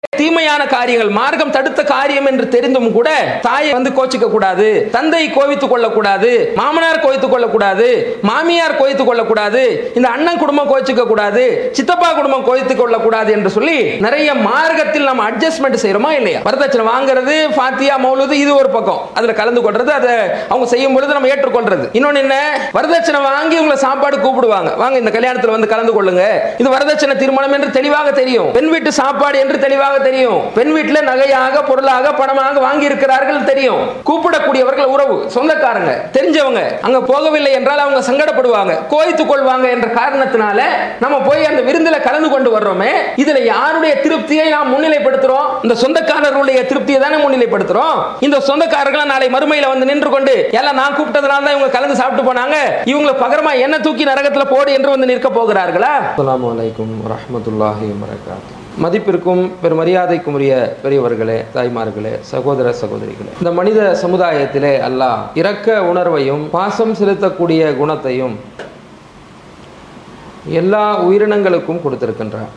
தீமையான காரியங்கள் மார்க்கம் தடுத்த காரியம் என்று தெரிந்தும் கூட தாயை வந்து கோச்சிக்க கூடாது தந்தை கோவித்துக் கொள்ளக்கூடாது மாமனார் கோவித்துக் கொள்ளக்கூடாது மாமியார் கோவித்துக் கொள்ளக்கூடாது இந்த அண்ணன் குடும்பம் கோச்சிக்க கூடாது சித்தப்பா குடும்பம் கோவித்துக் கொள்ளக்கூடாது என்று சொல்லி நிறைய மார்க்கத்தில் நம்ம அட்ஜஸ்ட்மெண்ட் செய்யறோமா இல்லையா வரதட்சணை வாங்குறது ஃபாத்தியா மௌலுது இது ஒரு பக்கம் அதுல கலந்து கொள்றது அதை அவங்க செய்யும் பொழுது நம்ம ஏற்றுக்கொள்றது இன்னொன்னு என்ன வரதட்சணை வாங்கி உங்களை சாப்பாடு கூப்பிடுவாங்க வாங்க இந்த கல்யாணத்துல வந்து கலந்து கொள்ளுங்க இது வரதட்சணை திருமணம் என்று தெளிவாக தெரியும் பெண் வீட்டு சாப்பாடு என்று தெளிவாக தெரியும் பெண் வீட்டுல நகையாக பொருளாக பணமாக வாங்கி இருக்கிறார்கள் தெரியும் கூப்பிடக்கூடியவர்கள் உறவு சொந்தக்காரங்க தெரிஞ்சவங்க அங்க போகவில்லை என்றால் அவங்க சங்கடப்படுவாங்க கோய்த்துக் கொள்வாங்க என்ற காரணத்தினால நம்ம போய் அந்த விருந்தில கலந்து கொண்டு வர்றோமே இதுல யாருடைய திருப்தியை நாம் முன்னிலைப்படுத்துறோம் இந்த சொந்தக்காரர்களுடைய திருப்தியை தானே முன்னிலைப்படுத்துறோம் இந்த சொந்தக்காரர்கள் நாளை மறுமையில வந்து நின்று கொண்டு எல்லாம் நான் கூப்பிட்டதுனால தான் இவங்க கலந்து சாப்பிட்டு போனாங்க இவங்களை பகரமா என்ன தூக்கி நரகத்துல போடு என்று வந்து நிற்க போகிறார்களா அஸ்ஸலாமு அலைக்கும் வரஹ்மத்துல்லாஹி வரகாத்து மதிப்பிற்கும் பெருமரியாதைக்கும் உரிய பெரியவர்களே தாய்மார்களே சகோதர சகோதரிகளே இந்த மனித சமுதாயத்திலே அல்லாஹ் இரக்க உணர்வையும் பாசம் செலுத்தக்கூடிய குணத்தையும் எல்லா உயிரினங்களுக்கும் கொடுத்திருக்கின்றார்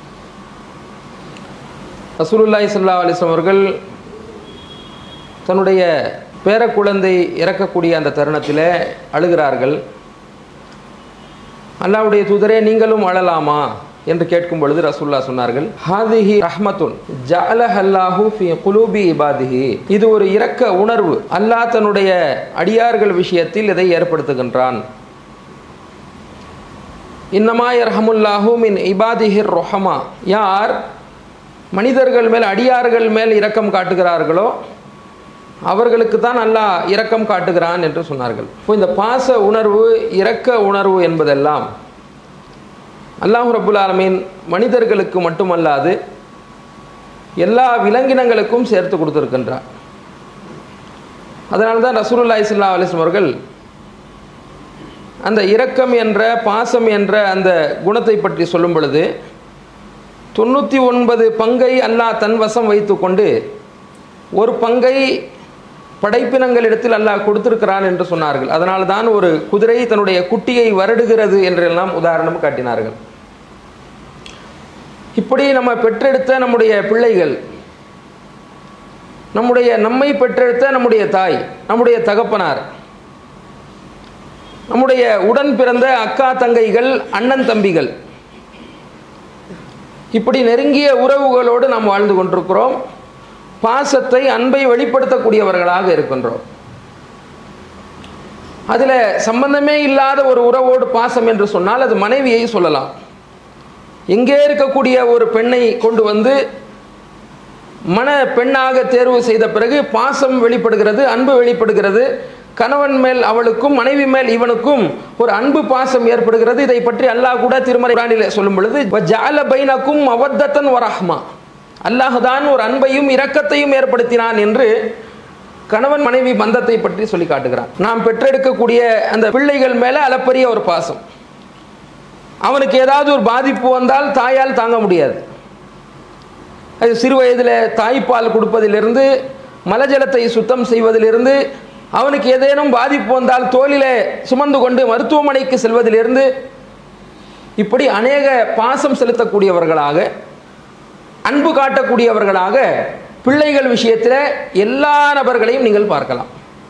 ரசூலுல்லாஹி ஸல்லல்லாஹு அலைஹி வஸல்லம் அவர்கள் தன்னுடைய பேரக்குழந்தை இறக்கக்கூடிய அந்த தருணத்திலே அழுகிறார்கள் அல்லாஹ்வுடைய தூதரே நீங்களும் அழலாமா என்று கேட்கும் பொழுது ரசூல்லா சொன்னார்கள் ஹாதிஹி ரஹ்மத்துன் ஜஅலஹல்லாஹு ஃபீ குலூபி இபாதிஹி இது ஒரு இரக்க உணர்வு அல்லாஹ் தன்னுடைய அடியார்கள் விஷயத்தில் இதை ஏற்படுத்துகின்றான் இன்னமா யர்ஹமுல்லாஹு மின் இபாதிஹிர் ரொஹமா யார் மனிதர்கள் மேல் அடியார்கள் மேல் இரக்கம் காட்டுகிறார்களோ அவர்களுக்கு தான் அல்லாஹ் இரக்கம் காட்டுகிறான் என்று சொன்னார்கள் இப்போ இந்த பாச உணர்வு இரக்க உணர்வு என்பதெல்லாம் அல்லாஹ் ரபுல் ஆலமீன் மனிதர்களுக்கு மட்டுமல்லாது எல்லா விலங்கினங்களுக்கும் சேர்த்து கொடுத்துருக்கின்றார் அதனால தான் ரசூலுல்லாஹி ஸல்லல்லாஹு அலைஹி வஸல்லம் அவர்கள் அந்த இரக்கம் என்ற பாசம் என்ற அந்த குணத்தை பற்றி சொல்லும் பொழுது தொண்ணூற்றி ஒன்பது பங்கை அல்லாஹ் தன் வசம் வைத்துக்கொண்டு ஒரு பங்கை படைப்பினங்களிடத்தில் அல்லாஹ் கொடுத்திருக்கிறான் என்று சொன்னார்கள் அதனால தான் ஒரு குதிரை தன்னுடைய குட்டியை வருடுகிறது என்றெல்லாம் உதாரணம் காட்டினார்கள் இப்படி நம்ம பெற்றெடுத்த நம்முடைய பிள்ளைகள் நம்முடைய நம்மை பெற்றெடுத்த நம்முடைய தாய் நம்முடைய தகப்பனார் நம்முடைய உடன் பிறந்த அக்கா தங்கைகள் அண்ணன் தம்பிகள் இப்படி நெருங்கிய உறவுகளோடு நாம் வாழ்ந்து கொண்டிருக்கிறோம் பாசத்தை அன்பை வெளிப்படுத்தக்கூடியவர்களாக இருக்கின்றோம் அதில் சம்பந்தமே இல்லாத ஒரு உறவோடு பாசம் என்று சொன்னால் அது மனைவியை சொல்லலாம் எங்கே இருக்கக்கூடிய ஒரு பெண்ணை கொண்டு வந்து மன பெண்ணாக தேர்வு செய்த பிறகு பாசம் வெளிப்படுகிறது அன்பு வெளிப்படுகிறது கணவன் மேல் அவளுக்கும் மனைவி மேல் இவனுக்கும் ஒரு அன்பு பாசம் ஏற்படுகிறது இதை பற்றி அல்லாஹ் கூட திருமறை குரானிலே சொல்லும் பொழுது ஜால பைனக்கும் அவத்தத்தன் வரஹ்மா அல்லாஹ் தான் ஒரு அன்பையும் இரக்கத்தையும் ஏற்படுத்தினான் என்று கணவன் மனைவி பந்தத்தை பற்றி சொல்லி காட்டுகிறான் நாம் பெற்றெடுக்கக்கூடிய அந்த பிள்ளைகள் மேல அளப்பரிய ஒரு பாசம் அவனுக்கு ஏதாவது ஒரு பாதிப்பு வந்தால் தாயால் தாங்க முடியாது அது சிறு வயதில் தாய்ப்பால் கொடுப்பதிலிருந்து மலஜலத்தை சுத்தம் செய்வதிலிருந்து அவனுக்கு ஏதேனும் பாதிப்பு வந்தால் தோளிலே சுமந்து கொண்டு மருத்துவமனைக்கு செல்வதிலிருந்து இப்படி அநேக பாசம் செலுத்தக்கூடியவர்களாக அன்பு காட்டக்கூடியவர்களாக பிள்ளைகள் விஷயத்தில் எல்லா நபர்களையும் நீங்கள் பார்க்கலாம்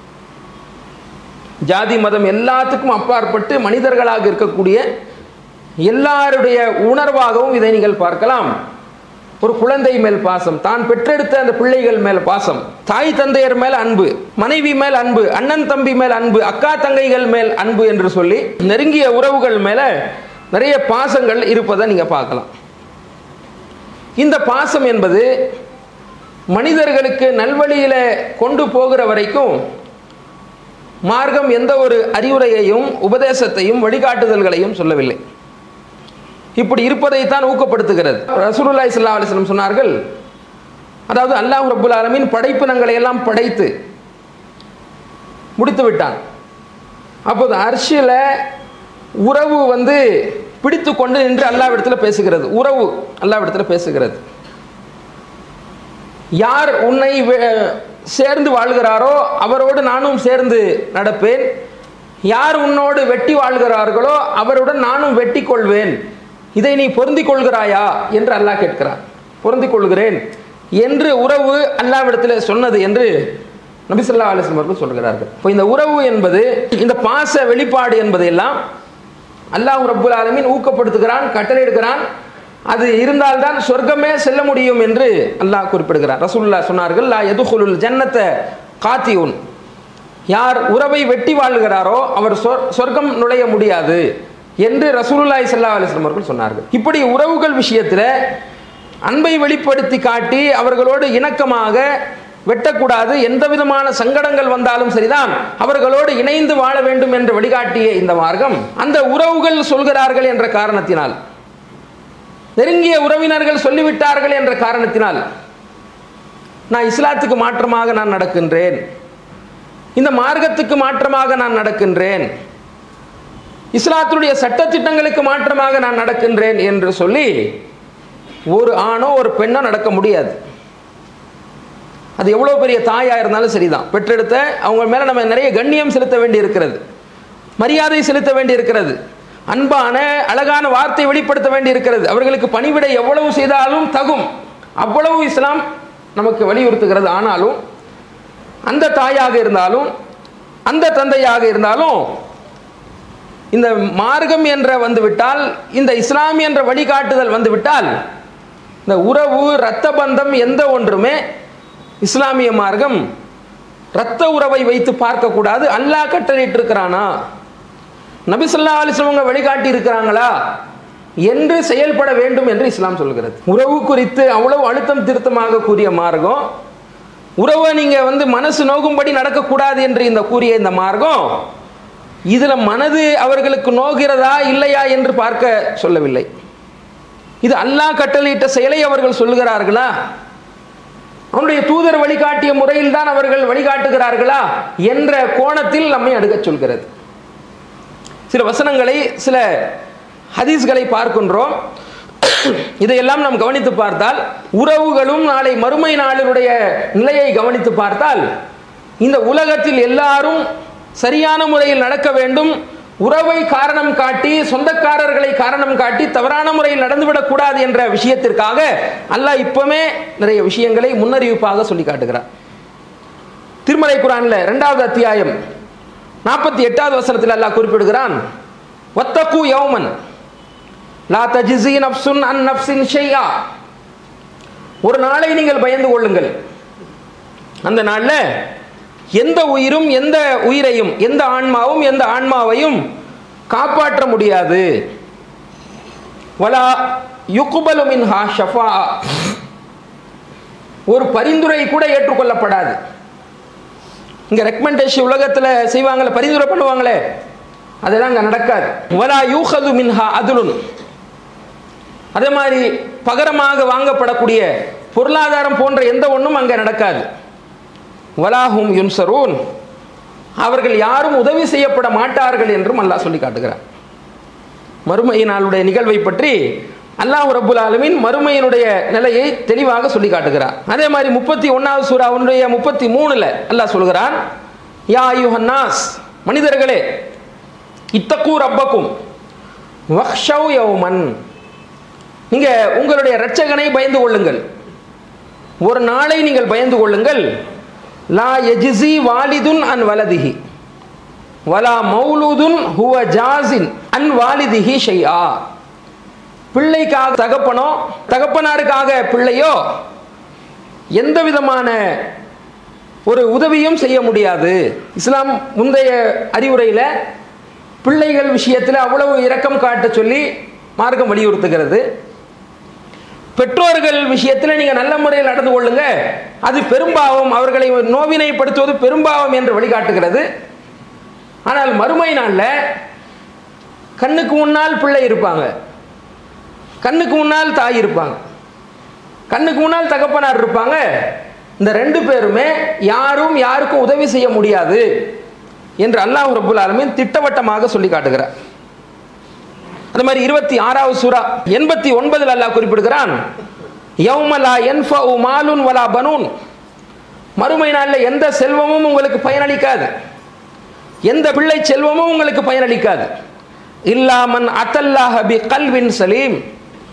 ஜாதி மதம் எல்லாத்துக்கும் அப்பாற்பட்டு மனிதர்களாக இருக்கக்கூடிய எல்லாருடைய உணர்வாகவும் இதை நீங்கள் பார்க்கலாம் ஒரு குழந்தை மேல் பாசம் தான் பெற்றெடுத்த அந்த பிள்ளைகள் மேல் பாசம் தாய் தந்தையர் மேல் அன்பு மனைவி மேல் அன்பு அண்ணன் தம்பி மேல் அன்பு அக்கா தங்கைகள் மேல் அன்பு என்று சொல்லி நெருங்கிய உறவுகள் மேல நிறைய பாசங்கள் இருப்பதை நீங்க பார்க்கலாம் இந்த பாசம் என்பது மனிதர்களுக்கு நல்வழியில கொண்டு போகிற வரைக்கும் மார்க்கம் எந்த ஒரு அறிவுரையையும் உபதேசத்தையும் வழிகாட்டுதல்களையும் சொல்லவில்லை இப்படி இருப்பதைத்தான் ஊக்கப்படுத்துகிறது ரசூலுல்லாஹி ஸல்லல்லாஹு அலைஹி வஸல்லம் சொன்னார்கள் அதாவது அல்லாஹ் ரப்புல் ஆலமீன் படைப்பினங்களை எல்லாம் படைத்து முடித்து விட்டான் அப்போது அர்ஷில் உறவு வந்து பிடித்து கொண்டு நின்று அல்லாவிடத்தில் பேசுகிறது உறவு அல்லாவிடத்தில் பேசுகிறது யார் உன்னை வே- சேர்ந்து வாழ்கிறாரோ அவரோடு நானும் சேர்ந்து நடப்பேன் யார் உன்னோடு வெட்டி வாழ்கிறார்களோ அவருடன் நானும் வெட்டி கொள்வேன் இதை நீ பொருந்திக் கொள்கிறாயா என்று அல்லாஹ் கேட்கிறான் பொருந்திக் கொள்கிறேன் என்று உறவு அல்லாவிடத்தில் சொன்னது என்று நபிசல்லா அலிஸ்லம் அவர்கள் சொல்கிறார்கள் இப்போ இந்த உறவு என்பது இந்த பாச வெளிப்பாடு என்பதையெல்லாம் அல்லாஹ் ரப்புல் ஆலமீன் ஊக்கப்படுத்துகிறான் கட்டளையிடுகிறான் அது இருந்தால்தான் சொர்க்கமே செல்ல முடியும் என்று அல்லாஹ் குறிப்பிடுகிறார் ரசூல்லா சொன்னார்கள் லா எதுகுலுல் ஜன்னத்த காத்தியூன் யார் உறவை வெட்டி வாழ்கிறாரோ அவர் சொர்- சொர்க்கம் நுழைய முடியாது என்று ரசூலுல்லாஹி ஸல்லல்லாஹு அலைஹி வஸல்லம் அவர்கள் சொன்னார்கள் இப்படி உறவுகள் விஷயத்தில் அன்பை வெளிப்படுத்தி காட்டி அவர்களோடு இணக்கமாக வெட்டக்கூடாது எந்த விதமான சங்கடங்கள் வந்தாலும் சரிதான் அவர்களோடு இணைந்து வாழ வேண்டும் என்று வழிகாட்டிய இந்த மார்க்கம் அந்த உறவுகள் சொல்கிறார்கள் என்ற காரணத்தினால் நெருங்கிய உறவினர்கள் சொல்லிவிட்டார்கள் என்ற காரணத்தினால் நான் இஸ்லாத்துக்கு மாற்றமாக நான் நடக்கின்றேன் இந்த மார்க்கத்துக்கு மாற்றமாக நான் நடக்கின்றேன் இஸ்லாத்துடைய சட்டத்திட்டங்களுக்கு மாற்றமாக நான் நடக்கின்றேன் என்று சொல்லி ஒரு ஆணோ ஒரு பெண்ணோ நடக்க முடியாது அது எவ்வளோ பெரிய தாயாக இருந்தாலும் சரிதான் பெற்றெடுத்த அவங்க மேலே நம்ம நிறைய கண்ணியம் செலுத்த வேண்டி இருக்கிறது மரியாதை செலுத்த வேண்டி இருக்கிறது அன்பான அழகான வார்த்தை வெளிப்படுத்த வேண்டி இருக்கிறது அவர்களுக்கு பணிவிடை எவ்வளவு செய்தாலும் தகும் அவ்வளவு இஸ்லாம் நமக்கு வலியுறுத்துகிறது ஆனாலும் அந்த தாயாக இருந்தாலும் அந்த தந்தையாக இருந்தாலும் இந்த மார்க்கம் என்ற வந்துவிட்டால் இந்த இஸ்லாம் என்ற வழிகாட்டுதல் வந்துவிட்டால் இந்த உறவு இரத்த பந்தம் எந்த ஒன்றுமே இஸ்லாமிய மார்க்கம் இரத்த உறவை வைத்து பார்க்கக்கூடாது அல்லாஹ் கட்டளையிட்டு இருக்கிறானா நபி ஸல்லல்லாஹு அலைஹி வஸல்லம் அவங்க வழிகாட்டி இருக்கிறாங்களா என்று செயல்பட வேண்டும் என்று இஸ்லாம் சொல்கிறது உறவு குறித்து அவ்வளவு அழுத்தம் திருத்தமாக கூறிய மார்க்கம் உறவை நீங்க வந்து மனசு நோகும்படி நடக்கக்கூடாது என்று இந்த கூறிய இந்த மார்க்கம் இதுல மனது அவர்களுக்கு நோகிறதா இல்லையா என்று பார்க்க சொல்லவில்லை இது அல்லாஹ் கட்டளையிட்ட செயலை அவர்கள் சொல்லுகிறார்களா அவனுடைய தூதர் வழிகாட்டிய முறையில் தான் அவர்கள் வழிகாட்டுகிறார்களா என்ற கோணத்தில் நம்மை அடுக்கச் சொல்கிறது சில வசனங்களை சில ஹதீஸ்களை பார்க்கின்றோம் இதையெல்லாம் நாம் கவனித்து பார்த்தால் உறவுகளும் நாளை மறுமை நாளினுடைய நிலையை கவனித்து பார்த்தால் இந்த உலகத்தில் எல்லாரும் சரியான முறையில் நடக்க வேண்டும் உறவை காரணம் காட்டி சொந்தக்காரர்களை காரணம் காட்டி தவறான முறையில் நடந்துவிடக் கூடாது என்ற விஷயத்திற்காக அல்லாஹ் இப்பவுமே நிறைய விஷயங்களை முன்னறிவிப்பாக சொல்லி காட்டுகிறார் திருமலை குரான்ல இரண்டாவது அத்தியாயம் நாற்பத்தி எட்டாவது வசனத்தில் அல்லாஹ் குறிப்பிடுகிறான் வத்தகு யௌமன் லா தஜிசி நப்சுன் அன் நப்சின் ஷையா ஒரு நாளை நீங்கள் பயந்து கொள்ளுங்கள் அந்த நாள்ல எந்த உயிரும் எந்த உயிரையும் எந்த ஆன்மாவும் எந்த ஆன்மாவையும் காப்பாற்ற முடியாது வலா யுக்குபலு மின்ஹா ஷஃபா ஒரு பரிந்துரை கூட ஏற்றுக்கொள்ளப்படாது இங்க ரெக்கமெண்டேஷன் உலகத்துல செய்வாங்கல்ல பரிந்துரை பண்ணுவாங்களே அதெல்லாம் அங்க நடக்காது வலா யூஹது மின்ஹா அதுலுன் அதே மாதிரி பகரமாக வாங்கப்படக்கூடிய பொருளாதாரம் போன்ற எந்த ஒன்றும் அங்கே நடக்காது வலாஹும் யுன்சரூன் அவர்கள் யாரும் உதவி செய்யப்பட மாட்டார்கள் என்றும் அல்லாஹ் சொல்லி காட்டுகிறார் மறுமை நாளுடைய நிகழ்வை பற்றி அல்லாஹ் ரப்புல் ஆலமீன் மறுமையினுடைய நிலையை தெளிவாக சொல்லி காட்டுகிறார் அதே மாதிரி முப்பத்தி ஒன்னாவது சூறாவுடைய முப்பத்தி மூணுல அல்லாஹ் சொல்கிறான் யா யுஹன்னாஸ் மனிதர்களே இத்தக்கூ ரப்பக்கும் வக்ஷவ் யௌமன் நீங்க உங்களுடைய இரட்சகனை பயந்து கொள்ளுங்கள் ஒரு நாளை நீங்கள் பயந்து கொள்ளுங்கள் லா எஜிசி வாலிதுன் அன் வலதிஹி வலா மௌலூதுன் ஹுவ ஜாசின் அன் வாலிதிஹி ஷைஆ பிள்ளைக்காக தகப்பனோ தகப்பனாருக்காக பிள்ளையோ எந்த விதமான ஒரு உதவியும் செய்ய முடியாது இஸ்லாம் முந்தைய அறிவுரையில் பிள்ளைகள் விஷயத்தில் அவ்வளவு இரக்கம் காட்ட சொல்லி மார்க்கம் வலியுறுத்துகிறது பெற்றோர்கள் விஷயத்தில் நீங்க நல்ல முறையில் நடந்து கொள்ளுங்க அது பெரும்பாவம் அவர்களை நோவினைப்படுத்துவது பெரும்பாவம் என்று வழிகாட்டுகிறது ஆனால் மறுமை நாள்ல கண்ணுக்கு முன்னால் பிள்ளை இருப்பாங்க கண்ணுக்கு முன்னால் தாய் இருப்பாங்க கண்ணுக்கு முன்னால் தகப்பனார் இருப்பாங்க இந்த ரெண்டு பேருமே யாரும் யாருக்கும் உதவி செய்ய முடியாது என்று அல்லாஹ் ரபுல் ஆலமீன் திட்டவட்டமாக சொல்லி காட்டுகிறார் அந்த மாதிரி இருபத்தி ஆறாவது சூரா எண்பத்தி ஒன்பதில் அல்லாஹ் குறிப்பிடுகிறான் யௌமலா என்ஃபஉ மாலுன் வலா பனூன் மறுமை நாளில் எந்த செல்வமும் உங்களுக்கு பயனளிக்காது எந்த பிள்ளை செல்வமும் உங்களுக்கு பயனளிக்காது இல்லாமன் அத்தல்லாஹ பி கல்வின் சலீம்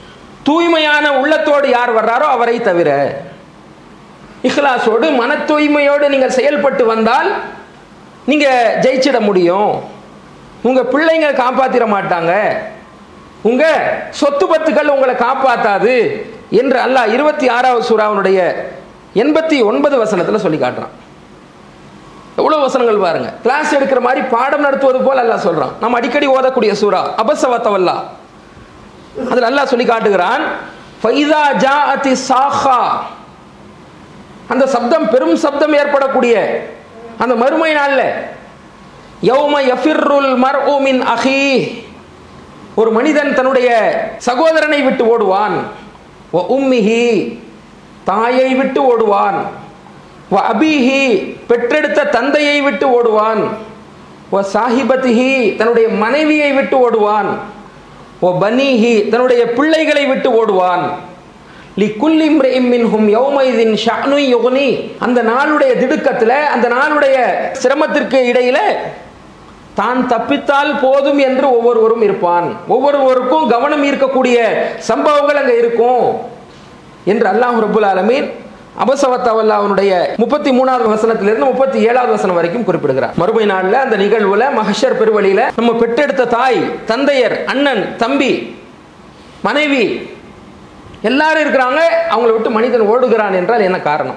தூய்மையான உள்ளத்தோடு யார் வர்றாரோ அவரை தவிர இஹ்லாஸோடு மன தூய்மையோடு நீங்கள் செயல்பட்டு வந்தால் நீங்க ஜெயிச்சிட முடியும் உங்க பிள்ளைங்க காப்பாத்திர மாட்டாங்க உங்க சொத்து பத்துக்கள் உங்களை காப்பாத்தாது என்று அல்லாஹ் இருபத்தி ஆறாவது சூறாவுடைய எண்பத்தி ஒன்பது வசனத்துல சொல்லி காட்டுறான் எவ்வளவு வசனங்கள் பாருங்க கிளாஸ் எடுக்கிற மாதிரி பாடம் நடத்துவது போல அல்லாஹ் சொல்றான் நம்ம அடிக்கடி ஓதக்கூடிய சூறா அபசவத்தவல்லா அதில் அல்லாஹ் சொல்லி காட்டுகிறான் ஃபைதா ஜாஅத்தி சாஹா அந்த சப்தம் பெரும் சப்தம் ஏற்படக்கூடிய அந்த மறுமை நாள்ல யௌம யஃபிர்ருல் மர்உ மின் அஹி ஒரு மனிதன் தன்னுடைய சகோதரனை விட்டு ஓடுவான் வ உம்மிஹி தாயை விட்டு ஓடுவான் வ அபிஹி பெற்றெடுத்த தந்தையை விட்டு ஓடுவான் வ சாஹிபத்திஹி தன்னுடைய மனைவியை விட்டு ஓடுவான் ஓ பனிஹி தன்னுடைய பிள்ளைகளை விட்டு ஓடுவான் லி குல்லி மின்ஹும் யௌமைதின் ஷானு யுகனி அந்த நாளுடைய திடுக்கத்தில் அந்த நாளுடைய சிரமத்திற்கு இடையில தான் தப்பித்தால் போதும் என்று ஒவ்வொருவரும் இருப்பான் ஒவ்வொருவருக்கும் கவனம் ஈர்க்கக்கூடிய சம்பவங்கள் அங்கே இருக்கும் என்று அல்லாஹ் ரபுல் ஆலமீன் அபசவத்தவல்லா அவனுடைய முப்பத்தி மூணாவது வசனத்திலிருந்து முப்பத்தி ஏழாவது வசனம் வரைக்கும் குறிப்பிடுகிறார் மறுமை நாள்ல அந்த நிகழ்வுல மகஷர் பெருவழியில நம்ம பெற்றெடுத்த தாய் தந்தையர் அண்ணன் தம்பி மனைவி எல்லாரும் இருக்கிறாங்க அவங்கள விட்டு மனிதன் ஓடுகிறான் என்றால் என்ன காரணம்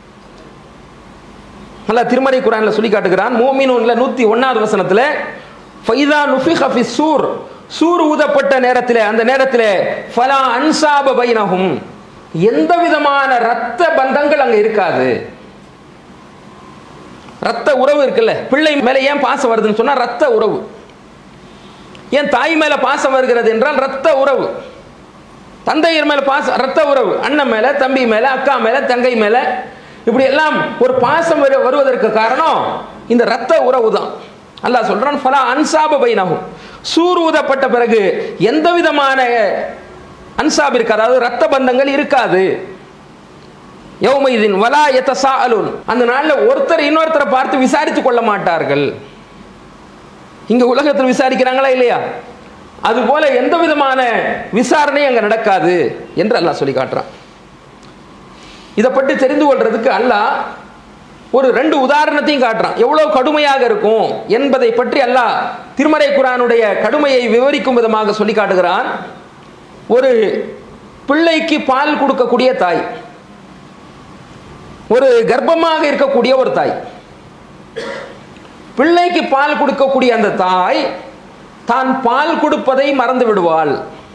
அல்ல திருமறை குரான்ல சொல்லி காட்டுகிறான் மோமினூன்ல நூத்தி ஒன்னாவது வசனத்துல ஃபைதா நுஃபிக ஃபி சூர் சூர் ஊதப்பட்ட நேரத்தில் அந்த நேரத்தில் ஃபலா அன்சாப பைனஹும் எந்த விதமான ரத்த பந்தங்கள் அங்க இருக்காது ரத்த உறவு இருக்குல்ல பிள்ளை மேல ஏன் பாசம் வருதுன்னு சொன்னா ரத்த உறவு ஏன் தாய் மேல பாசம் வருகிறது என்றால் ரத்த உறவு தந்தையர் மேல பாசம் ரத்த உறவு அண்ணன் மேல தம்பி மேல அக்கா மேல தங்கை மேல இப்படி எல்லாம் ஒரு பாசம் வரு- வருவதற்கு காரணம் இந்த ரத்த உறவு தான் அல்லாஹ் சொல்றான் ஃபலா அன்சாப பைனஹும் சூர் ஊதப்பட்ட பிறகு எந்த விதமான அன்சாப் இருக்காது அதாவது ரத்த பந்தங்கள் இருக்காது யௌமைதின் வலா எத்தசா அலுன் அந்த நாள்ல ஒருத்தர் இன்னொருத்தரை பார்த்து விசாரித்துக் கொள்ள மாட்டார்கள் இங்க உலகத்தில் விசாரிக்கிறாங்களா இல்லையா அது போல எந்த விதமான விசாரணை அங்க நடக்காது என்று அல்லாஹ் சொல்லி காட்டுறான் இதை பற்றி தெரிந்து கொள்றதுக்கு அல்லாஹ் ஒரு ரெண்டு உதாரணத்தையும் காட்டுறான் எவ்வளவு கடுமையாக இருக்கும் என்பதை பற்றி அல்லாஹ் திருமறை குரானுடைய கடுமையை விவரிக்கும் விதமாக சொல்லி காட்டுகிறான் ஒரு பிள்ளைக்கு பால் கொடுக்கக்கூடிய தாய் ஒரு கர்ப்பமாக இருக்கக்கூடிய ஒரு தாய் பிள்ளைக்கு பால் கொடுக்கக்கூடிய அந்த தாய் தான் பால் கொடுப்பதை மறந்து விடுவாள்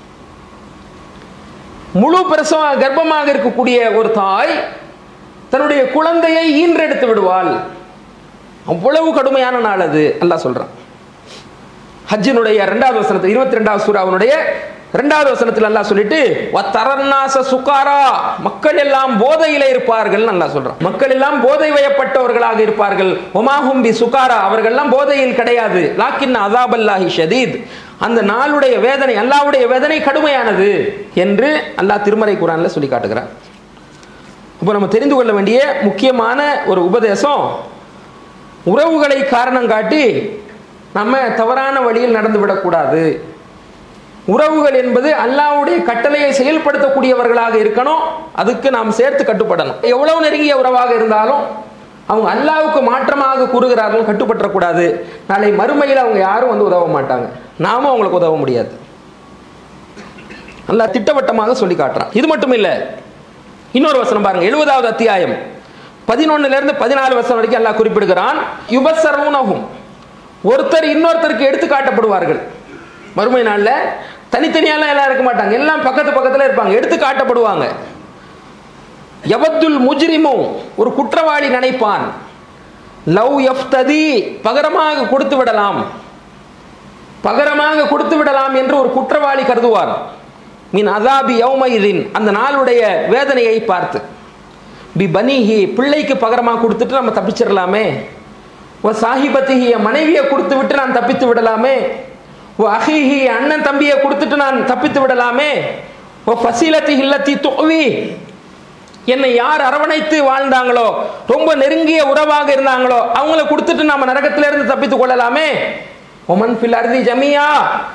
முழு பிரசவ கர்ப்பமாக இருக்கக்கூடிய ஒரு தாய் தன்னுடைய குழந்தையை ஈன்றெடுத்து விடுவாள் அவ்வளவு கடுமையான நாள் அது அல்லாஹ் சொல்றான் ஹஜ்ஜினுடைய இரண்டாவது வசனத்தில் இருபத்தி ரெண்டாவது சூறாவுடைய இரண்டாவது வசனத்தில் அல்லாஹ் சொல்லிட்டு வத்தரன்னாச சுகாரா மக்கள் எல்லாம் போதையில இருப்பார்கள் அல்லாஹ் சொல்றான் மக்கள் எல்லாம் போதை வயப்பட்டவர்களாக இருப்பார்கள் ஒமாஹும் பி சுகாரா அவர்கள் எல்லாம் போதையில் கிடையாது லாக்கின் அதாபல்லாஹி ஷதீத் அந்த நாளுடைய வேதனை அல்லாஹ்வுடைய வேதனை கடுமையானது என்று அல்லாஹ் திருமறை குரான்ல சொல்லி காட்டுகிறான் இப்போ நம்ம தெரிந்து கொள்ள வேண்டிய முக்கியமான ஒரு உபதேசம் உறவுகளை காரணம் காட்டி நம்ம தவறான வழியில் நடந்து விடக்கூடாது உறவுகள் என்பது அல்லாஹ்வுடைய கட்டளையை செயல்படுத்தக்கூடியவர்களாக இருக்கணும் அதுக்கு நாம் சேர்த்து கட்டுப்படணும் எவ்வளவு நெருங்கிய உறவாக இருந்தாலும் அவங்க அல்லாஹ்வுக்கு மாற்றமாக கூறுகிறார்கள் கட்டுப்பற்றக்கூடாது நாளை மறுமையில் அவங்க யாரும் வந்து உதவ மாட்டாங்க நாமும் அவங்களுக்கு உதவ முடியாது அல்லாஹ் திட்டவட்டமாக சொல்லி காட்டுறான் இது மட்டும் இல்லை இன்னொரு வசனம் பாருங்க எழுபதாவது அத்தியாயம் பதினொன்னுல இருந்து பதினாலு வசனம் வரைக்கும் அல்லாஹ் குறிப்பிடுகிறான் யுபசரவுனஹும் ஒருத்தர் இன்னொருத்தருக்கு எடுத்து காட்டப்படுவார்கள் மறுமை நாள்ல தனித்தனியாலாம் எல்லாம் இருக்க மாட்டாங்க எல்லாம் பக்கத்து பக்கத்துல இருப்பாங்க எடுத்து காட்டப்படுவாங்க யவத்துல் முஜ்ரிமும் ஒரு குற்றவாளி நினைப்பான் லவ் எஃப்ததி பகரமாக கொடுத்து விடலாம் பகரமாக கொடுத்து விடலாம் என்று ஒரு குற்றவாளி கருதுவார் மீன் அதாபி யௌமைதின் அந்த நாளுடைய வேதனையை பார்த்து பி பனிஹி பிள்ளைக்கு பகரமாக கொடுத்துட்டு நம்ம தப்பிச்சிடலாமே ஓ சாஹிபத்திஹி என் மனைவியை கொடுத்து விட்டு நான் தப்பித்து விடலாமே ஓ அஹிஹி அண்ணன் தம்பியை கொடுத்துட்டு நான் தப்பித்து விடலாமே ஓ ஃபசீலத்தி இல்லத்தி தோவி என்னை யார் அரவணைத்து வாழ்ந்தாங்களோ ரொம்ப நெருங்கிய உறவாக இருந்தாங்களோ அவங்கள கொடுத்துட்டு நம்ம நரகத்திலிருந்து தப்பித்துக் கொள்ளலாமே ஒமன் ஃபில் அர்தி ஜமியா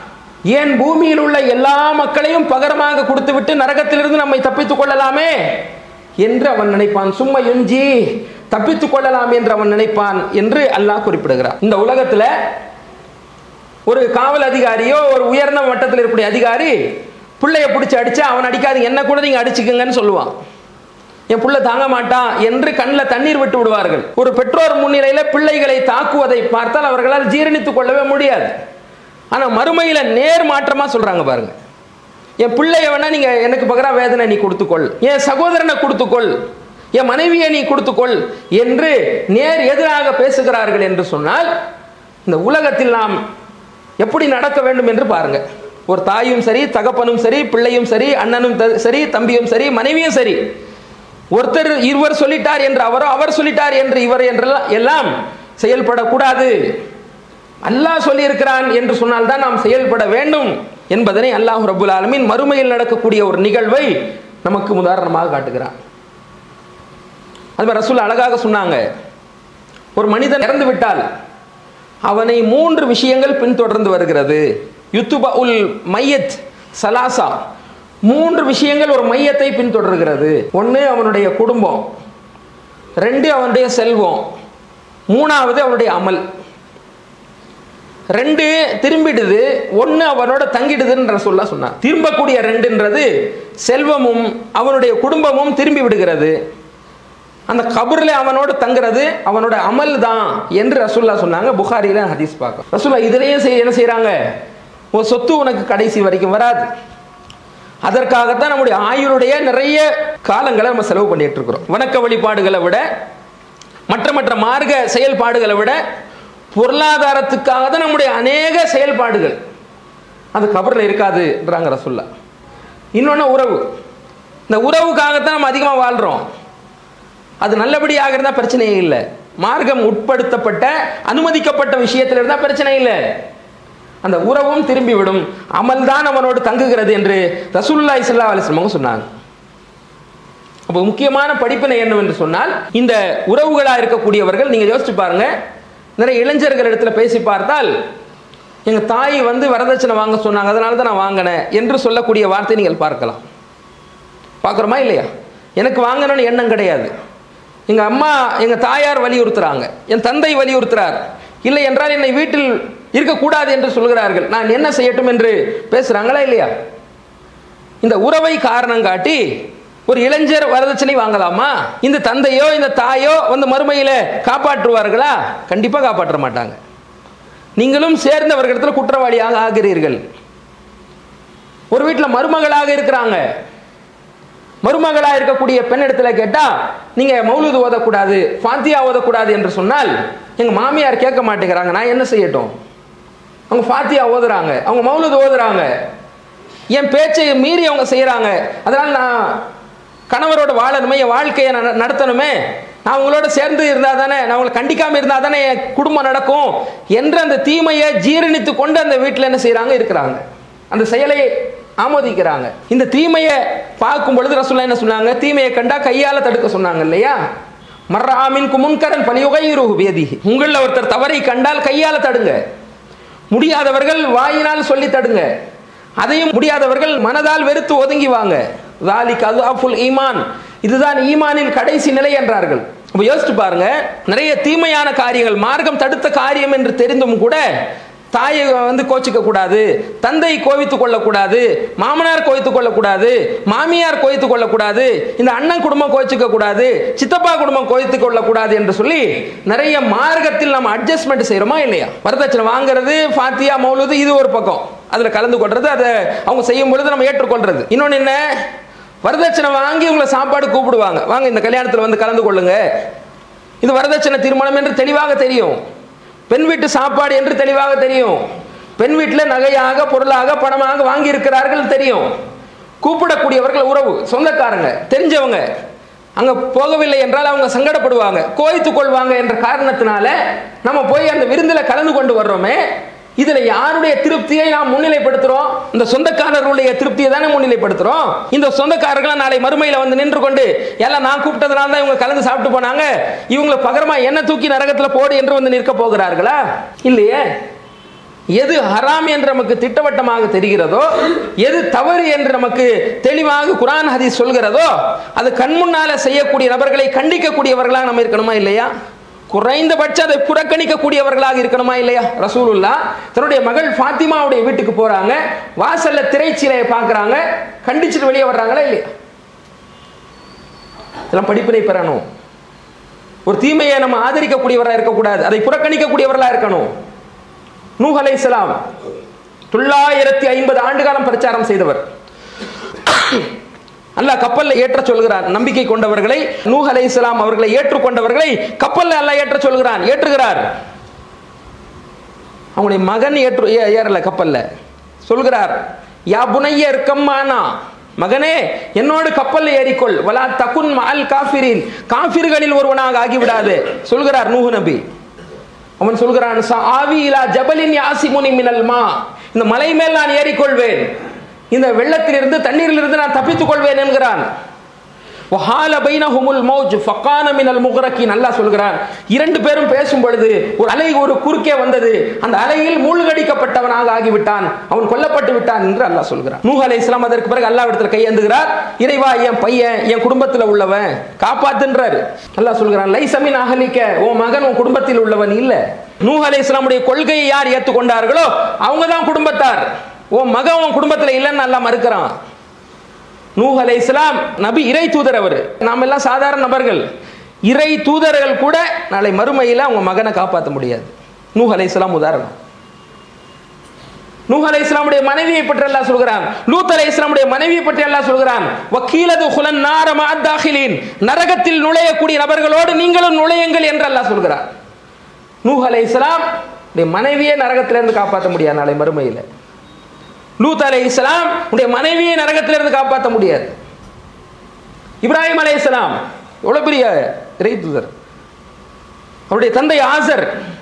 ஏன் பூமியில் உள்ள எல்லா மக்களையும் பகரமாக கொடுத்துவிட்டு நரகத்திலிருந்து நம்மை தப்பித்துக் கொள்ளலாமே என்று அவன் நினைப்பான் சும்மா யுஞ்சி தப்பித்துக் கொள்ளலாம் என்று அவன் நினைப்பான் என்று அல்லாஹ் குறிப்பிடுகிறார் இந்த உலகத்துல ஒரு காவல் அதிகாரியோ ஒரு உயர்ந்த மட்டத்தில் இருக்கக்கூடிய அதிகாரி பிள்ளைய பிடிச்சி அடிச்சா அவன் அடிக்காது என்ன கூட நீங்க அடிச்சுக்கங்கன்னு சொல்லுவான் என் புள்ள தாங்க மாட்டான் என்று கண்ணில் தண்ணீர் விட்டு விடுவார்கள் ஒரு பெற்றோர் முன்னிலையில பிள்ளைகளை தாக்குவதை பார்த்தால் அவர்களால் ஜீரணித்துக் கொள்ளவே முடியாது ஆனா மறுமையில நேர் மாற்றமா சொல்றாங்க பாருங்க என் பிள்ளைய வேணா நீங்க எனக்கு பகரா வேதனை நீ கொடுத்துக்கொள் என் சகோதரனை கொடுத்துக்கொள் என் மனைவியை நீ கொடுத்துக்கொள் என்று நேர் எதிராக பேசுகிறார்கள் என்று சொன்னால் இந்த உலகத்தில் நாம் எப்படி நடக்க வேண்டும் என்று பாருங்க ஒரு தாயும் சரி தகப்பனும் சரி பிள்ளையும் சரி அண்ணனும் த- சரி தம்பியும் சரி மனைவியும் சரி ஒருத்தர் இருவர் சொல்லிட்டார் என்று அவரோ அவர் சொல்லிட்டார் என்று இவர் என்றெல்லாம் எல்லாம் செயல்படக்கூடாது அல்லாஹ் சொல்லியிருக்கிறான் என்று சொன்னால் நாம் செயல்பட வேண்டும் என்பதனை அல்லாஹ் ரபுல் ஆலமீன் மறுமையில் நடக்கக்கூடிய ஒரு நிகழ்வை நமக்கு உதாரணமாக காட்டுகிறான் அது மாதிரி ரசூல் அழகாக சொன்னாங்க ஒரு மனிதன் இறந்து விட்டால் அவனை மூன்று விஷயங்கள் பின்தொடர்ந்து வருகிறது யுத்துப உல் மையத் சலாசா மூன்று விஷயங்கள் ஒரு மையத்தை பின்தொடர்கிறது ஒன்று அவனுடைய குடும்பம் ரெண்டு அவனுடைய செல்வம் மூணாவது அவனுடைய அமல் ரெண்டு திரும்பிடுது ஒன்று அவனோட தங்கிடுதுன்ற சொல்ல சொன்னான் திரும்பக்கூடிய ரெண்டுன்றது செல்வமும் அவனுடைய குடும்பமும் திரும்பி விடுகிறது அந்த கபரில் அவனோட தங்குறது அவனோட அமல் தான் என்று ரசூல்லா சொன்னாங்க புகாரியில ஹதீஸ் பார்க்க ரசூல்லா இதுலயும் செய்- என்ன செய்றாங்க உன் சொத்து உனக்கு கடைசி வரைக்கும் வராது அதற்காகத்தான் நம்முடைய ஆயுளுடைய நிறைய காலங்களை நம்ம செலவு பண்ணிட்டு இருக்கிறோம் வணக்க வழிபாடுகளை விட மற்ற மற்ற மார்க்க செயல்பாடுகளை விட பொருளாதாரத்துக்காக தான் நம்முடைய அநேக செயல்பாடுகள் அது கபரில் இருக்காதுன்றாங்க ரசுல்லா இன்னொன்று உறவு இந்த உறவுக்காகத்தான் நம்ம அதிகமாக வாழ்கிறோம் அது நல்லபடியாக இருந்தால் பிரச்சனையே இல்லை மார்க்கம் உட்படுத்தப்பட்ட அனுமதிக்கப்பட்ட விஷயத்தில் இருந்தால் பிரச்சனை இல்லை அந்த உறவும் திரும்பிவிடும் அமல்தான் அவனோடு தங்குகிறது என்று ரசூலுல்லாஹி ஸல்லல்லாஹு அலைஹி வஸல்லம் அவங்க சொன்னாங்க அப்போ முக்கியமான படிப்பினை என்னவென்று சொன்னால் இந்த உறவுகளாக இருக்கக்கூடியவர்கள் நீங்கள் யோசிச்சு பாருங்க நிறைய இளைஞர்கள் இடத்துல பேசி பார்த்தால் எங்க தாய் வந்து வரதட்சணை வாங்க சொன்னாங்க அதனால தான் நான் வாங்கினேன் என்று சொல்லக்கூடிய வார்த்தை நீங்கள் பார்க்கலாம் பார்க்குறோமா இல்லையா எனக்கு வாங்கணும்னு எண்ணம் கிடையாது எங்க அம்மா எங்க தாயார் வலியுறுத்துறாங்க என் தந்தை வலியுறுத்துறார் இல்லை என்றால் என்னை வீட்டில் இருக்கக்கூடாது என்று சொல்கிறார்கள் நான் என்ன செய்யட்டும் என்று பேசுறாங்களா இல்லையா இந்த உறவை காரணம் காட்டி ஒரு இளைஞர் வரதட்சணை வாங்கலாமா இந்த தந்தையோ இந்த தாயோ வந்து மறுமையில காப்பாற்றுவார்களா கண்டிப்பா காப்பாற்ற மாட்டாங்க நீங்களும் சேர்ந்தவர்களிடத்தில் குற்றவாளியாக ஆகிறீர்கள் ஒரு வீட்டில் மருமகளாக இருக்கிறாங்க மருமகளா இருக்கக்கூடிய பெண் இடத்துல கேட்டா நீங்க மௌலூது ஓதக்கூடாது ஃபாத்தியா ஓதக்கூடாது என்று சொன்னால் எங்க மாமியார் கேட்க மாட்டேங்கிறாங்க நான் என்ன செய்யட்டும் அவங்க ஃபாத்தியா ஓதுறாங்க அவங்க மௌலூது ஓதுறாங்க என் பேச்சை மீறி அவங்க செய்யறாங்க அதனால நான் கணவரோட வாழணுமே என் வாழ்க்கையை நான் நடத்தணுமே நான் உங்களோட சேர்ந்து இருந்தால் தானே நான் உங்களை கண்டிக்காம இருந்தால் தானே என் குடும்பம் நடக்கும் என்ற அந்த தீமையை ஜீரணித்து கொண்டு அந்த வீட்டில் என்ன செய்றாங்க இருக்கிறாங்க அந்த செயலை ஆமோதிக்கிறாங்க இந்த தீமையை பார்க்கும் பொழுது ரசூல்லா என்ன சொன்னாங்க தீமையை கண்டா கையால தடுக்க சொன்னாங்க இல்லையா மர்ராமின் குமுன்கரன் பலியுகையுருகு வேதி உங்களில் ஒருத்தர் தவறை கண்டால் கையால தடுங்க முடியாதவர்கள் வாயினால் சொல்லி தடுங்க அதையும் முடியாதவர்கள் மனதால் வெறுத்து ஒதுங்கி வாங்க ذَلِكَ أَضْعَفُ ஈமான் இதுதான் ஈமானின் கடைசி நிலை என்றார்கள் அப்ப யோசிச்சு பாருங்க நிறைய தீமையான காரியங்கள் மார்க்கம் தடுத்த காரியம் என்று தெரிந்தும் கூட தாயை வந்து கோச்சிக்க கூடாது தந்தை கோவித்துக் கொள்ளக்கூடாது மாமனார் கோவித்துக் கொள்ளக்கூடாது மாமியார் கோவித்துக் கொள்ளக்கூடாது இந்த அண்ணன் குடும்பம் கோச்சிக்க கூடாது சித்தப்பா குடும்பம் கோவித்துக் கொள்ளக்கூடாது என்று சொல்லி நிறைய மார்க்கத்தில் நம்ம அட்ஜஸ்ட்மெண்ட் செய்யறோமா இல்லையா வரதட்சணை வாங்குறது ஃபாத்தியா மௌலுது இது ஒரு பக்கம் அதுல கலந்து கொள்றது அதை அவங்க செய்யும் பொழுது நம்ம ஏற்றுக்கொள்றது இன்னொன்னு என்ன வரதட்சணை வாங்கி உங்களை சாப்பாடு கூப்பிடுவாங்க வாங்க இந்த கல்யாணத்தில் வந்து கலந்து கொள்ளுங்க இது வரதட்சணை திருமணம் என்று தெளிவாக தெரியும் பெண் வீட்டு சாப்பாடு என்று தெளிவாக தெரியும் பெண் வீட்டில் நகையாக பொருளாக பணமாக வாங்கி இருக்கிறார்கள் தெரியும் கூப்பிடக்கூடியவர்கள் உறவு சொந்தக்காரங்க தெரிஞ்சவங்க அங்க போகவில்லை என்றால் அவங்க சங்கடப்படுவாங்க கோய்த்துக் கொள்வாங்க என்ற காரணத்தினால நம்ம போய் அந்த விருந்துல கலந்து கொண்டு வர்றோமே இதுல யாருடைய திருப்தியை நாம் முன்னிலைப்படுத்துறோம் இந்த சொந்தக்காரர்களுடைய திருப்தியை தானே முன்னிலைப்படுத்துறோம் இந்த சொந்தக்காரர்கள் நாளை மறுமையில வந்து நின்று கொண்டு எல்லாம் நான் கூப்பிட்டதுனால தான் இவங்க கலந்து சாப்பிட்டு போனாங்க இவங்களை பகரமா என்ன தூக்கி நரகத்துல போடு என்று வந்து நிற்க போகிறார்களா இல்லையே எது ஹராம் என்று நமக்கு திட்டவட்டமாக தெரிகிறதோ எது தவறு என்று நமக்கு தெளிவாக குரான் ஹதீஸ் சொல்கிறதோ அது கண்முன்னால செய்யக்கூடிய நபர்களை கண்டிக்கக்கூடியவர்களாக நம்ம இருக்கணுமா இல்லையா குறைந்தபட்சம் அதை புறக்கணிக்கக்கூடியவர்களாக இருக்கணுமா இல்லையா ரசூலுல்லா தன்னுடைய மகள் ஃபாத்திமாவுடைய வீட்டுக்கு போறாங்க வாசல்ல திரைச்சீலையை பார்க்கறாங்க கண்டிச்சுட்டு வெளியே வர்றாங்களா இல்லையா இதெல்லாம் படிப்பினை பெறணும் ஒரு தீமையை நம்ம ஆதரிக்கக்கூடியவராக இருக்கக்கூடாது அதை புறக்கணிக்கக்கூடியவர்களாக இருக்கணும் நூஹ் அலைஹிஸ்ஸலாம் தொள்ளாயிரத்தி ஐம்பது ஆண்டு காலம் பிரச்சாரம் செய்தவர் அல்லாஹ் கப்பல்ல ஏற்ற சொல்கிறான் நம்பிக்கை கொண்டவர்களை நூஹ் அலைஹிஸ்ஸலாம் அவர்களை ஏற்றுக்கொண்டவர்களை கப்பல்ல அல்லாஹ் ஏற்ற சொல்கிறான் ஏற்றுகிறார் அவங்களுடைய மகன் ஏற்று ஏ- ஏறல கப்பல்ல சொல்கிறார் யா புனைய இருக்கம்மானா மகனே என்னோடு கப்பல்ல ஏறிக்கொள் வலா தகுன் மால் காஃபிரின் காஃபிர்களில் ஒருவனாக ஆகிவிடாது சொல்கிறார் நூஹ் நபி அவன் சொல்கிறான் ஆவி இலா ஜபலின் யாசிமுனி மினல் மா இந்த மலை மேல் நான் ஏறிக்கொள்வேன் இந்த வெள்ளத்திலிருந்து தண்ணீரிலிருந்து நான் தப்பித்துக் கொள்வேன் என்கிறான் வஹால பைனஹுமுல் மௌஜ் ஃபக்கான மினல் முகரக்கின் அல்லாஹ் சொல்கிறான் இரண்டு பேரும் பேசும் பொழுது ஒரு அலை ஒரு குறுக்கே வந்தது அந்த அலையில் மூழ்கடிக்கப்பட்டவனாக ஆகிவிட்டான் அவன் கொல்லப்பட்டு விட்டான் என்று அல்லாஹ் சொல்கிறான் நூஹ் அலைஹிஸ்ஸலாம் அதற்கு பிறகு அல்லாஹ் இடத்துல கையேந்துகிறார் இறைவா என் பையன் என் குடும்பத்தில் உள்ளவன் காப்பாத்துன்றாரு அல்லாஹ் சொல்கிறான் லைசமின் அகலிக்க உன் மகன் உன் குடும்பத்தில் உள்ளவன் இல்ல நூஹ் அலைஹிஸ்ஸலாமுடைய கொள்கையை யார் ஏற்றுக்கொண்டார்களோ அவங்க தான் குடும்பத்தார் உன் மகன் உன் குடும்பத்தில் இல்லைன்னு அல்லாஹ் மறுக்கிறான் நூஹ் அலை இஸ்லாம் நபி இறை தூதர் அவர் நாம் எல்லாம் சாதாரண நபர்கள் இறை தூதர்கள் கூட நாளை மறுமையில் அவங்க மகனை காப்பாற்ற முடியாது நூஹ் அலை இஸ்லாம் உதாரணம் நூஹ் அலை இஸ்லாமுடைய மனைவியை பற்றி அல்லாஹ் சொல்கிறான் லூத் அலை இஸ்லாமுடைய மனைவியை பற்றி அல்லாஹ் சொல்கிறான் வக்கீலது ஹுலன் நாரமா தாஹிலின் நரகத்தில் நுழையக்கூடிய நபர்களோடு நீங்களும் நுழையுங்கள் என்று அல்லாஹ் சொல்கிறான் நூஹ் அலை இஸ்லாம் மனைவியே நரகத்திலிருந்து காப்பாற்ற முடியாது நாளை மறுமையில் லூத் அலை இஸ்லாம் உடைய மனைவியை நரகத்திலிருந்து காப்பாற்ற முடியாது இப்ராஹிம் அலை இஸ்லாம் எவ்வளவு பெரிய இறை தூதர் அவருடைய தந்தை ஆசர்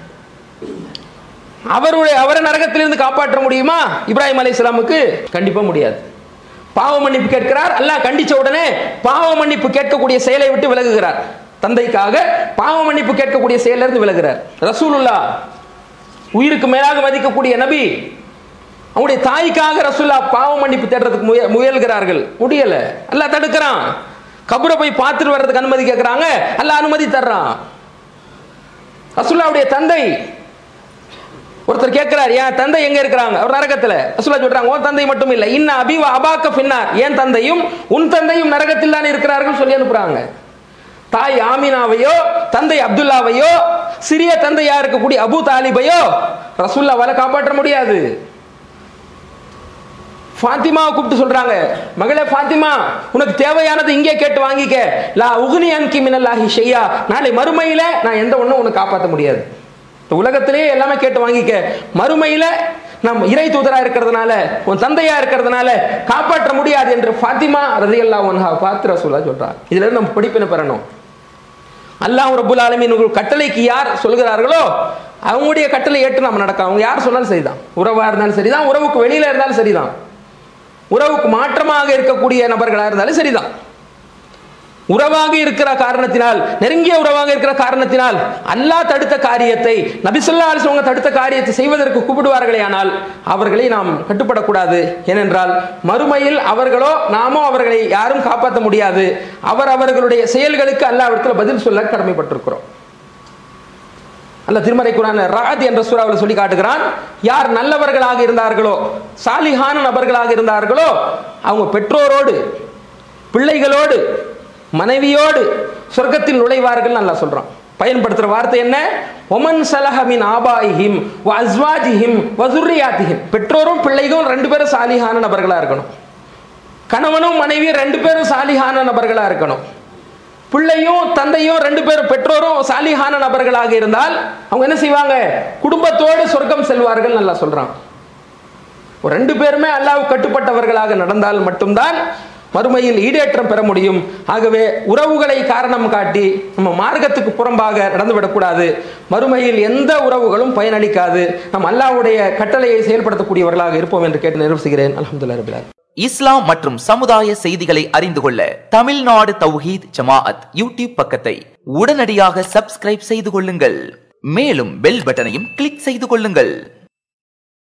அவருடைய அவரை நரகத்திலிருந்து காப்பாற்ற முடியுமா இப்ராஹிம் அலை இஸ்லாமுக்கு கண்டிப்பா முடியாது பாவ மன்னிப்பு கேட்கிறார் அல்லாஹ் கண்டிச்ச உடனே பாவ மன்னிப்பு கேட்கக்கூடிய செயலை விட்டு விலகுகிறார் தந்தைக்காக பாவ மன்னிப்பு கேட்கக்கூடிய செயலிருந்து விலகுகிறார் ரசூலுல்லா உயிருக்கு மேலாக மதிக்கக்கூடிய நபி அவங்களுடைய தாய்க்காக ரசூல்லா பாவ மன்னிப்பு தேடுறதுக்கு முய முயல்கிறார்கள் முடியல அல்லாஹ் தடுக்கிறான் கபரை போய் பார்த்துட்டு வர்றதுக்கு அனுமதி கேட்கிறாங்க அல்லாஹ் அனுமதி தர்றான் ரசூல்லாவுடைய தந்தை ஒருத்தர் கேட்கிறார் என் தந்தை எங்க இருக்கிறாங்க அவர் நரகத்துல ரசூல்லா சொல்றாங்க உன் தந்தை மட்டும் இல்ல இன்ன அபிவ அபாக்க பின்னார் என் தந்தையும் உன் தந்தையும் நரகத்தில் தான் இருக்கிறார்கள் சொல்லி அனுப்புறாங்க தாய் ஆமினாவையோ தந்தை அப்துல்லாவையோ சிறிய தந்தையா இருக்கக்கூடிய அபு தாலிபையோ ரசூல்லாவால காப்பாற்ற முடியாது ஃபாத்திமாவை கூப்பிட்டு சொல்றாங்க மகளே ஃபாத்திமா உனக்கு தேவையானது இங்கே கேட்டு வாங்கிக்க லா உகுனி அன்கி மினல்லாஹி ஷையா நாளை மறுமையில நான் எந்த ஒண்ணும் உனக்கு காப்பாற்ற முடியாது இந்த உலகத்திலேயே எல்லாமே கேட்டு வாங்கிக்க மறுமையில நம்ம இறை தூதரா இருக்கிறதுனால உன் தந்தையா இருக்கிறதுனால காப்பாற்ற முடியாது என்று ஃபாத்திமா ரதியல்லா ஒன்ஹா பார்த்து ரசூலா சொல்றார் இதுல இருந்து நம்ம படிப்பினை பெறணும் அல்லாஹ் ரபுல் ஆலமீன் ஒரு கட்டளைக்கு யார் சொல்கிறார்களோ அவங்களுடைய கட்டளை ஏற்று நம்ம நடக்கலாம் அவங்க யார் சொன்னாலும் சரிதான் உறவா இருந்தாலும் சரிதான் உறவுக்கு வெளியில இருந்தாலும் சரிதான் உறவுக்கு மாற்றமாக இருக்கக்கூடிய நபர்களாக இருந்தாலும் சரிதான் உறவாக இருக்கிற காரணத்தினால் நெருங்கிய உறவாக இருக்கிற காரணத்தினால் அல்லாஹ் தடுத்த காரியத்தை நபிசுல்லா அலிஸ்வங்க தடுத்த காரியத்தை செய்வதற்கு கூப்பிடுவார்களே ஆனால் அவர்களை நாம் கட்டுப்படக்கூடாது ஏனென்றால் மறுமையில் அவர்களோ நாமோ அவர்களை யாரும் காப்பாற்ற முடியாது அவர் அவர்களுடைய செயல்களுக்கு அல்லாவிடத்தில் பதில் சொல்ல கடமைப்பட்டிருக்கிறோம் அல்ல திருமறை குரான் ராத் என்ற சூறாவில் சொல்லி காட்டுகிறான் யார் நல்லவர்களாக இருந்தார்களோ சாலிகான நபர்களாக இருந்தார்களோ அவங்க பெற்றோரோடு பிள்ளைகளோடு மனைவியோடு சொர்க்கத்தில் நுழைவார்கள் நல்லா சொல்றான் பயன்படுத்துற வார்த்தை என்ன ஒமன் சலஹமின் ஆபாயிஹிம் அஸ்வாஜிஹிம் வசுரியாத்திஹிம் பெற்றோரும் பிள்ளைகளும் ரெண்டு பேரும் சாலிகான நபர்களா இருக்கணும் கணவனும் மனைவியும் ரெண்டு பேரும் சாலிகான நபர்களா இருக்கணும் பிள்ளையும் தந்தையும் ரெண்டு பேரும் பெற்றோரும் சாலிகான நபர்களாக இருந்தால் அவங்க என்ன செய்வாங்க குடும்பத்தோடு சொர்க்கம் செல்வார்கள் நல்லா சொல்றான் ஒரு ரெண்டு பேருமே அல்லாஹ் கட்டுப்பட்டவர்களாக நடந்தால் மட்டும்தான் மறுமையில் ஈடேற்றம் பெற முடியும் ஆகவே உறவுகளை காரணம் காட்டி நம்ம மார்க்கத்துக்கு புறம்பாக நடந்துவிடக்கூடாது மறுமையில் எந்த உறவுகளும் பயனளிக்காது நம் அல்லாவுடைய கட்டளையை செயல்படுத்தக்கூடியவர்களாக இருப்போம் என்று கேட்டு நிறைவு செய்கிறேன் அலமதுல்லா ரபிலார் இஸ்லாம் மற்றும் சமுதாய செய்திகளை அறிந்து கொள்ள தமிழ்நாடு தௌஹீத் ஜமாஅத் யூடியூப் பக்கத்தை உடனடியாக சப்ஸ்கிரைப் செய்து கொள்ளுங்கள் மேலும் பெல் பட்டனையும் கிளிக் செய்து கொள்ளுங்கள்